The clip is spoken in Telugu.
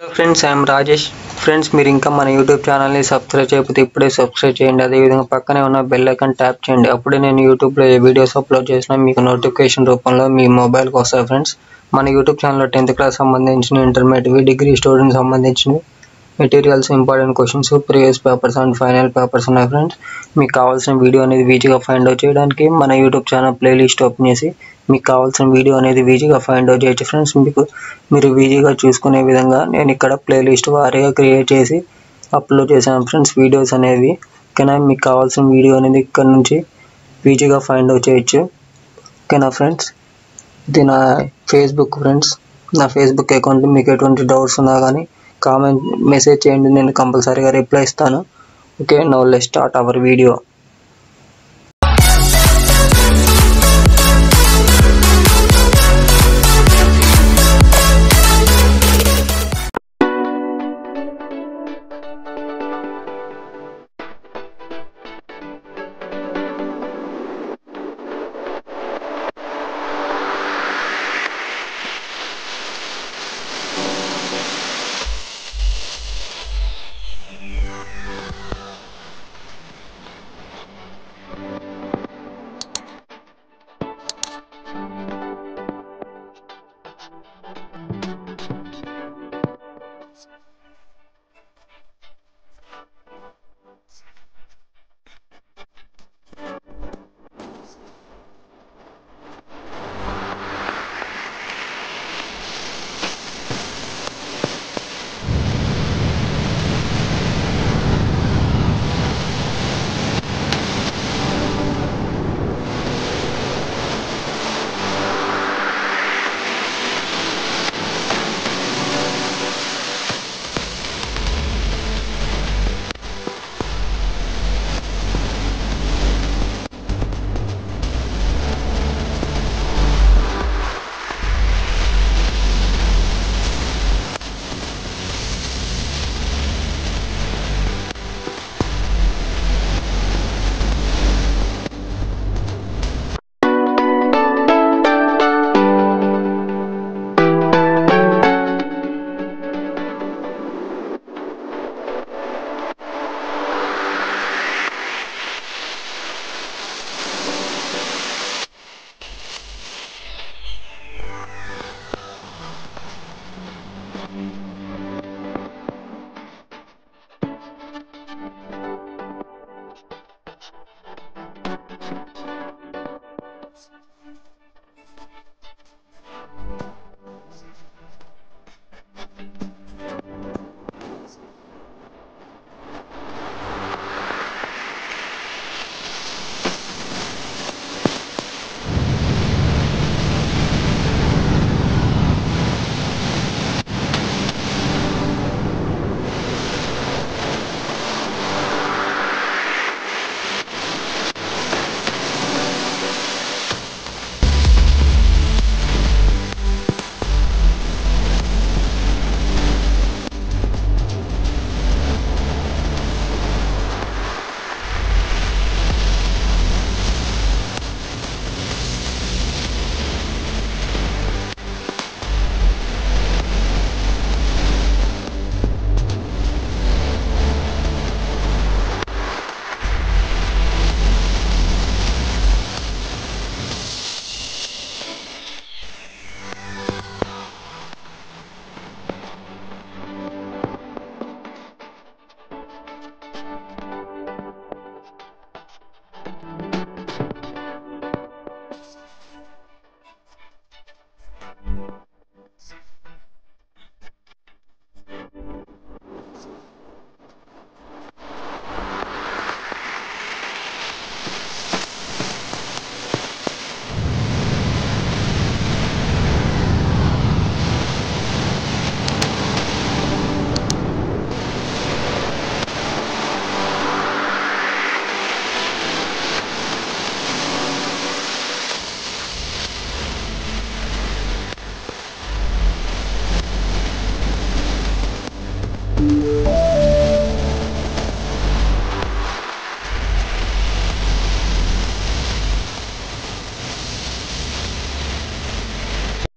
ఫ్రెండ్స్ ఐఎమ్ రాజేష్ ఫ్రెండ్స్ మీరు ఇంకా మన యూట్యూబ్ ఛానల్ని సబ్స్క్రైబ్ చేయకపోతే ఇప్పుడే సబ్స్క్రైబ్ చేయండి అదేవిధంగా పక్కనే ఉన్న బెల్ ఐకాన్ ట్యాప్ చేయండి అప్పుడే నేను యూట్యూబ్లో ఏ వీడియోస్ అప్లోడ్ చేసినా మీకు నోటిఫికేషన్ రూపంలో మీ మొబైల్కి వస్తాయి ఫ్రెండ్స్ మన యూట్యూబ్ ఛానల్లో టెన్త్ క్లాస్ సంబంధించిన ఇంటర్మీడియట్ డిగ్రీ స్టూడెంట్స్ సంబంధించిన materials important questions previous papers and final papers ఉన్నాయి ఫ్రెండ్స్ మీకు కావాల్సిన వీడియో అనేది ఈజీగా ఫైండ్ అవుట్ చేయడానికి మన యూట్యూబ్ ఛానల్ ప్లేలిస్ట్ ఓపెన్ చేసి మీకు కావాల్సిన వీడియో అనేది ఈజీగా ఫైండ్ అవుట్ చేయొచ్చు ఫ్రెండ్స్ మీకు మీరు ఈజీగా చూసుకునే విధంగా నేను ఇక్కడ ప్లేలిస్ట్ వారీగా క్రియేట్ చేసి అప్లోడ్ చేశాను ఫ్రెండ్స్ వీడియోస్ అనేవి ఓకేనా మీకు కావాల్సిన వీడియో అనేది ఇక్కడ నుంచి ఈజీగా ఫైండ్ అవుట్ చేయొచ్చు ఓకేనా ఫ్రెండ్స్ ఇది నా ఫేస్బుక్ ఫ్రెండ్స్ నా ఫేస్బుక్ అకౌంట్ మీకు ఎటువంటి డౌట్స్ ఉన్నా కానీ కామెంట్ మెసేజ్ చేయండి నేను కంపల్సరీగా రిప్లై ఇస్తాను okay no let start our video